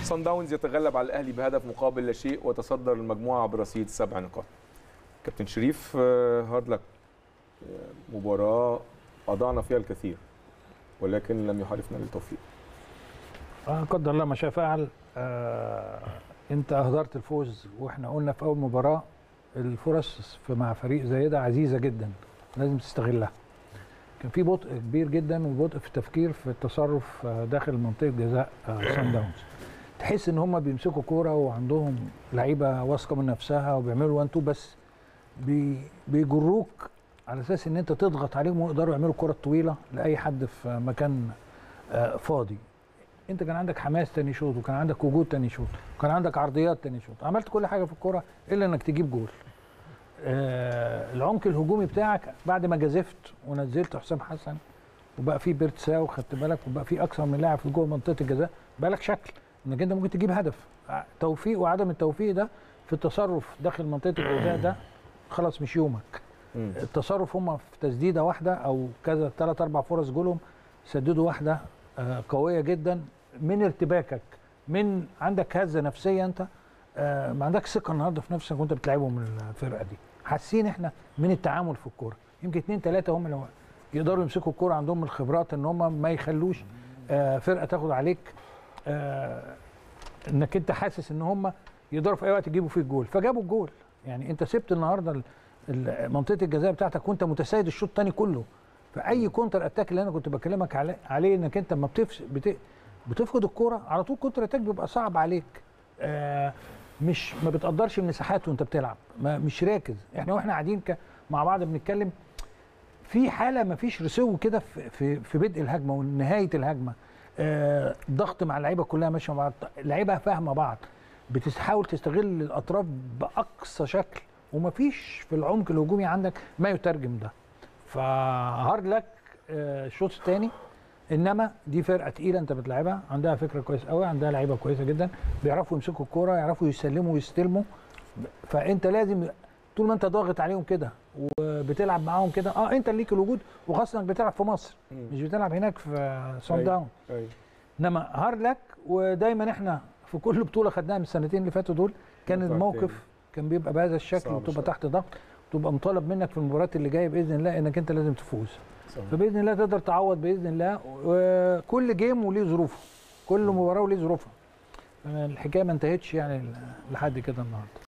صن داونز يتغلب على الاهلي بهدف مقابل لا شيء وتصدر المجموعه برصيد سبع نقاط كابتن شريف آه، هارد لك آه، مباراه اضعنا فيها الكثير ولكن لم يحالفنا للتوفيق آه، قدر الله ما شاء فعل آه انت اهدرت الفوز واحنا قلنا في اول مباراه الفرص في مع فريق زي ده عزيزه جدا لازم تستغلها كان في بطء كبير جدا وبطء في التفكير في التصرف آه، داخل منطقه جزاء آه، سان داونز تحس ان هم بيمسكوا كوره وعندهم لعيبه واثقه من نفسها وبيعملوا وان تو بس بي بيجروك على اساس ان انت تضغط عليهم ويقدروا يعملوا الكره الطويله لاي حد في مكان آه، فاضي انت كان عندك حماس تاني شوط وكان عندك وجود تاني شوط وكان عندك عرضيات تاني شوط عملت كل حاجه في الكوره الا انك تجيب جول آه العمق الهجومي بتاعك بعد ما جازفت ونزلت حسام حسن وبقى في بيرتساو خدت بالك وبقى في اكثر من لاعب في جوه منطقه الجزاء بقى لك شكل انك انت ممكن تجيب هدف ع- توفيق وعدم التوفيق ده في التصرف داخل منطقه الجزاء ده خلاص مش يومك مم. التصرف هم في تسديده واحده او كذا ثلاث اربع فرص جولهم سددوا واحده آه، قويه جدا من ارتباكك من عندك هزه نفسيه انت آه، ما عندكش ثقه النهارده في نفسك وانت بتلعبهم من الفرقه دي حاسين احنا من التعامل في الكوره يمكن اثنين ثلاثه هم اللي يقدروا يمسكوا الكوره عندهم الخبرات ان هم ما يخلوش آه، فرقه تاخد عليك آه، انك انت حاسس ان هم يقدروا في اي وقت يجيبوا فيك جول فجابوا الجول يعني انت سبت النهارده ال- ال- منطقه الجزاء بتاعتك وانت متسيد الشوط الثاني كله فاي كونتر اتاك اللي انا كنت بكلمك عليه, عليه انك انت لما بتفس بت... بتفقد الكوره على طول كونتر اتاك بيبقى صعب عليك آه مش ما بتقدرش المساحات وانت بتلعب ما مش راكز احنا واحنا قاعدين ك... مع بعض بنتكلم في حاله ما فيش رسو كده في, في في بدء الهجمه ونهايه الهجمه آه ضغط مع اللعيبه كلها ماشيه مع بعض اللعيبه فاهمه بعض بتحاول تستغل الاطراف باقصى شكل ومفيش في العمق الهجومي عندك ما يترجم ده فهارد لك آه، الشوط الثاني انما دي فرقه تقيله انت بتلعبها عندها فكره كويس قوي عندها لعيبه كويسه جدا بيعرفوا يمسكوا الكوره يعرفوا يسلموا ويستلموا فانت لازم طول ما انت ضاغط عليهم كده وبتلعب معاهم كده اه انت اللي ليك الوجود وخاصه انك بتلعب في مصر مم. مش بتلعب هناك في سان أيوة. داون أيوة. انما هارد لك ودايما احنا في كل بطوله خدناها من السنتين اللي فاتوا دول كان نطلع الموقف تاني. كان بيبقى بهذا الشكل صعب وتبقى شوية. تحت ضغط تبقى مطالب منك في المباريات اللي جايه باذن الله انك انت لازم تفوز صح. فباذن الله تقدر تعوض باذن الله وكل جيم وليه ظروفه كل مباراه وليه ظروفها الحكايه ما انتهتش يعني لحد كده النهارده